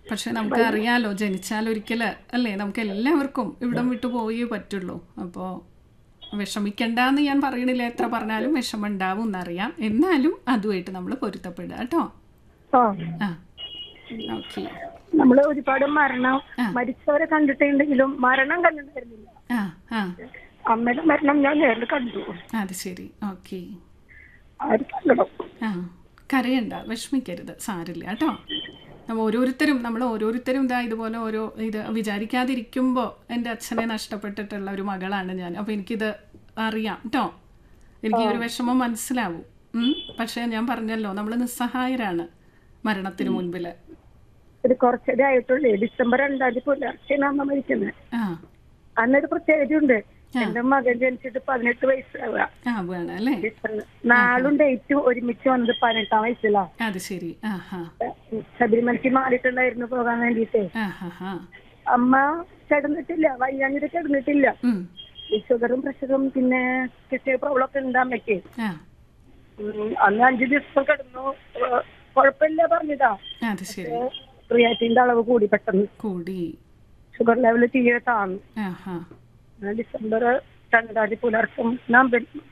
പക്ഷെ നമുക്ക് അറിയാലോ ജനിച്ചാൽ ഒരിക്കല് അല്ലേ നമുക്ക് എല്ലാവർക്കും ഇവിടം വിട്ടു പോയേ പറ്റുള്ളൂ അപ്പോൾ വിഷമിക്കണ്ടെന്ന് ഞാൻ പറയണില്ല എത്ര പറഞ്ഞാലും വിഷമം ഉണ്ടാവും എന്നറിയാം എന്നാലും അതുമായിട്ട് നമ്മൾ പൊരുത്തപ്പെടുക കേട്ടോ ആ ആ ഓക്കെ നമ്മള് ഒരുപാട് മരണം ആ. മരിച്ചവരെ കണ്ടിട്ടുണ്ടെങ്കിലും മരണം കണ്ടിട്ടുണ്ടായിരുന്നില്ല ആ ആ അമ്മയുടെ മരണം ഞാൻ നേരിൽ കണ്ടു അത് ശരി ഓക്കെ ആര് സങ്കടം ആ കരയണ്ട വിഷമിക്കരുത് സാരില്ല കേട്ടോ നമ്മൾ ഓരോരുത്തരും നമ്മൾ ഓരോരുത്തരും ഇതാ ഇതുപോലെ ഓരോ ഇത് വിചാരിക്കാതിരിക്കുമ്പോൾ എൻ്റെ അച്ഛനെ നഷ്ടപ്പെട്ടിട്ടുള്ള ഒരു മകളാണ് ഞാൻ അപ്പോൾ എനിക്കിത് അറിയാം കേട്ടോ എനിക്ക് ഈ ഒരു വിഷമം മനസ്സിലാവും ഉം. പക്ഷേ ഞാൻ പറഞ്ഞല്ലോ നമ്മൾ നിസ്സഹായരാണ് മരണത്തിന് മുൻപിൽ ഒരു കുറച്ചേ ആയിട്ടുള്ളേ ഡിസംബർ രണ്ടാം തീയതി പുലർച്ചെയാണ് അമ്മ മരിക്കുന്നത് ആ അന്നൊരു പ്രത്യേകതയുണ്ട് എന്റെ മകൻ ജനിച്ചിട്ട് പതിനെട്ട് വയസ്സാവുക ആ വേണം അല്ലേ ഡിസംബർ നാളും ഡേറ്റും ഒരുമിച്ച് വന്നത് പതിനെട്ടാം വയസ്സിലാ അത് ശരി ആ ഹാ ശബരിമലയ്ക്ക് മാറിയിട്ടുണ്ടായിരുന്നു പോകാൻ വേണ്ടിയിട്ട് ആ ഹാ ഹാ അമ്മ കിടന്നിട്ടില്ല വയ്യാഞ്ഞിട്ട് കിടന്നിട്ടില്ല ഉം. ഈ ഷുഗറും പ്രഷറും പിന്നെ കിഡ്നി പ്രോബ്ലം ഒക്കെ ഉണ്ട് അമ്മയ്ക്ക് ആ ഉം, അന്ന് അഞ്ചു ദിവസം കിടന്നു ഏഹ്, കുഴപ്പമില്ല പറഞ്ഞതാ അത് ശരി ക്രിയാറ്റിന്റെ അളവ് കൂടി പെട്ടെന്ന് കൂടി ഷുഗർ ലെവൽ തീരെ താന്നു ആ ഹാ ആ ഡിസംബർ രണ്ടാം തീയതി പുലർച്ചം ഞാൻ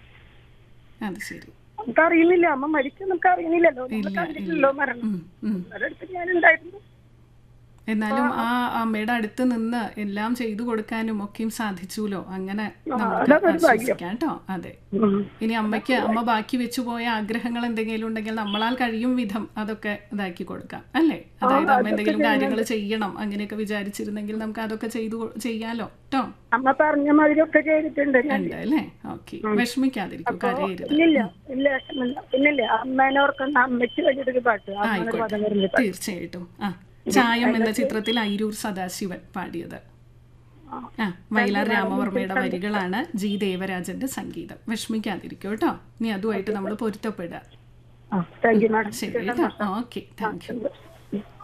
അത് ശരി നമുക്ക് അറിയുന്നില്ല അമ്മ മരിക്കും നമുക്ക് അറിയുന്നില്ലല്ലോ നമ്മൾ ഇല്ല, കണ്ടിട്ടില്ലല്ലോ മരണം ഉം, ഉം. അവരുടെ അടുത്ത് ഞാനുണ്ടായിരുന്നു എന്നാലും ആ അമ്മയുടെ അടുത്ത് നിന്ന് എല്ലാം ചെയ്തു കൊടുക്കാനും ഒക്കെയും സാധിച്ചുല്ലോ അങ്ങനെ നമുക്ക് അതൊരു ഭാഗ്യം. ആശ്വസിക്കാം കേട്ടോ അതെ ഉം. ഇനി അമ്മയ്ക്ക് അമ്മ ബാക്കി വെച്ചു പോയ ആഗ്രഹങ്ങൾ എന്തെങ്കിലും ഉണ്ടെങ്കിൽ നമ്മളാൽ കഴിയും വിധം അതൊക്കെ ഇതാക്കി കൊടുക്കാം അല്ലേ അതായത് അമ്മ എന്തെങ്കിലും കാര്യങ്ങൾ ചെയ്യണം അങ്ങനെയൊക്കെ വിചാരിച്ചിരുന്നെങ്കിൽ നമുക്ക് അതൊക്കെ ചെയ്തു കൊ- ചെയ്യാലോ കേട്ടോ അമ്മ പറഞ്ഞ മാതിരിയൊക്കെ ചെയ്തിട്ടുണ്ട് ഞാൻ ഉണ്ട് അല്ലേ ഓക്കെ വിഷമിക്കാതിരിക്കും കരയരുത് ഇല്ലില്ല ഇല്ല വിഷമില്ല പിന്നില്ലേ അമ്മേനെ ഓർക്കുന്ന അമ്മയ്ക്ക് വേണ്ടിയിട്ടൊരു പാട്ട് ആ ആയിക്കോട്ടെ പദം വരുന്ന പാട്ട് തീർച്ചയായിട്ടും ആ ചായം എന്ന ചിത്രത്തിൽ ഐരൂർ സദാശിവൻ പാടിയത് ആ വയലാർ രാമവർമ്മയുടെ വരികളാണ് ജി ദേവരാജന്റെ സംഗീതം വിഷമിക്കാതിരിക്കും കേട്ടോ ഇനി അതുമായിട്ട് നമ്മൾ പൊരുത്തപ്പെടുക ആ താങ്ക് യു മാഡം ശരി കേട്ടോ ഓക്കെ താങ്ക് യു യു